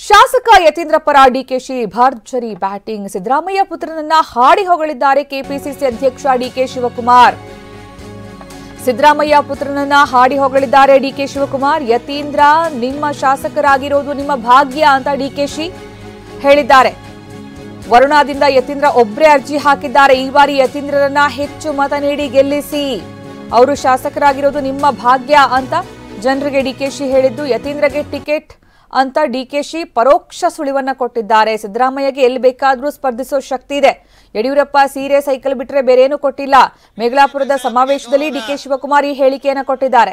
ಶಾಸಕ ಯತೀಂದ್ರ ಪರ ಡಿಕೆಶಿ ಭರ್ಜರಿ ಬ್ಯಾಟಿಂಗ್ ಸಿದ್ದರಾಮಯ್ಯ ಪುತ್ರನನ್ನ ಹಾಡಿ ಹೊಗಳಿದ್ದಾರೆ ಕೆಪಿಸಿಸಿ ಅಧ್ಯಕ್ಷ ಡಿಕೆ ಶಿವಕುಮಾರ್ ಸಿದ್ದರಾಮಯ್ಯ ಪುತ್ರನನ್ನ ಹಾಡಿ ಹೊಗಳಿದ್ದಾರೆ ಡಿಕೆ ಶಿವಕುಮಾರ್ ಯತೀಂದ್ರ ನಿಮ್ಮ ಶಾಸಕರಾಗಿರೋದು ನಿಮ್ಮ ಭಾಗ್ಯ ಅಂತ ಡಿಕೆಶಿ ಹೇಳಿದ್ದಾರೆ ವರುಣಾದಿಂದ ಯತೀಂದ್ರ ಒಬ್ಬರೇ ಅರ್ಜಿ ಹಾಕಿದ್ದಾರೆ ಈ ಬಾರಿ ಯತೀಂದ್ರರನ್ನ ಹೆಚ್ಚು ಮತ ನೀಡಿ ಗೆಲ್ಲಿಸಿ ಅವರು ಶಾಸಕರಾಗಿರೋದು ನಿಮ್ಮ ಭಾಗ್ಯ ಅಂತ ಜನರಿಗೆ ಡಿಕೆಶಿ ಹೇಳಿದ್ದು ಯತೀಂದ್ರಗೆ ಟಿಕೆಟ್ ಅಂತ ಡಿಕೆಶಿ ಪರೋಕ್ಷ ಸುಳಿವನ್ನ ಕೊಟ್ಟಿದ್ದಾರೆ ಸಿದ್ದರಾಮಯ್ಯಗೆ ಎಲ್ಲಿ ಬೇಕಾದ್ರೂ ಸ್ಪರ್ಧಿಸೋ ಶಕ್ತಿ ಇದೆ ಯಡಿಯೂರಪ್ಪ ಸೀರೆ ಸೈಕಲ್ ಬಿಟ್ರೆ ಬೇರೇನೂ ಕೊಟ್ಟಿಲ್ಲ ಮೇಘಲಾಪುರದ ಸಮಾವೇಶದಲ್ಲಿ ಡಿಕೆ ಶಿವಕುಮಾರ್ ಈ ಹೇಳಿಕೆಯನ್ನ ಕೊಟ್ಟಿದ್ದಾರೆ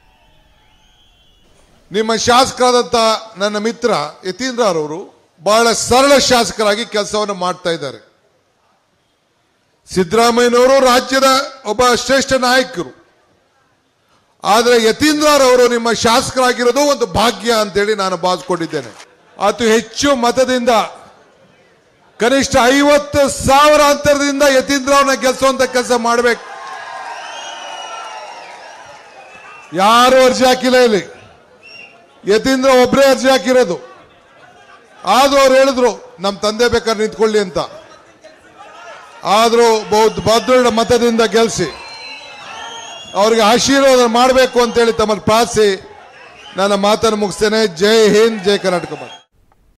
ನಿಮ್ಮ ಶಾಸಕರಾದಂಥ ನನ್ನ ಮಿತ್ರ ಯತೀಂದ್ರ ಅವರು ಬಹಳ ಸರಳ ಶಾಸಕರಾಗಿ ಕೆಲಸವನ್ನು ಮಾಡ್ತಾ ಇದ್ದಾರೆ ಸಿದ್ದರಾಮಯ್ಯನವರು ರಾಜ್ಯದ ಒಬ್ಬ ಶ್ರೇಷ್ಠ ನಾಯಕರು ಆದರೆ ಯತೀಂದ್ರರವರು ನಿಮ್ಮ ಶಾಸಕರಾಗಿರೋದು ಒಂದು ಭಾಗ್ಯ ಅಂತೇಳಿ ನಾನು ಭಾವಿಸ್ಕೊಂಡಿದ್ದೇನೆ ಅತಿ ಹೆಚ್ಚು ಮತದಿಂದ ಕನಿಷ್ಠ ಐವತ್ತು ಸಾವಿರ ಅಂತರದಿಂದ ಯತೀಂದ್ರ ಅವ್ರನ್ನ ಗೆಲ್ಲಿಸುವಂತ ಕೆಲಸ ಮಾಡಬೇಕು ಯಾರು ಅರ್ಜಿ ಹಾಕಿಲ್ಲ ಇಲ್ಲಿ ಯತೀಂದ್ರ ಒಬ್ಬರೇ ಅರ್ಜಿ ಹಾಕಿರೋದು ಆದ್ರೂ ಅವ್ರು ಹೇಳಿದ್ರು ನಮ್ಮ ತಂದೆ ಬೇಕಾದ್ರೆ ನಿಂತ್ಕೊಳ್ಳಿ ಅಂತ ಆದ್ರೂ ಬಹು ಭದ್ರ ಮತದಿಂದ ಗೆಲ್ಲಿಸಿ ಅವ್ರಿಗೆ ಆಶೀರ್ವಾದ ಮಾಡಬೇಕು ಅಂತೇಳಿ ತಮ್ಮಲ್ಲಿ ಪ್ರಾರ್ಥಿಸಿ ನನ್ನ ಮಾತನ್ನು ಮುಗಿಸ್ತೇನೆ ಜೈ ಹಿಂದ್ ಜೈ ಕರ್ನಾಟಕ ಬಂದ್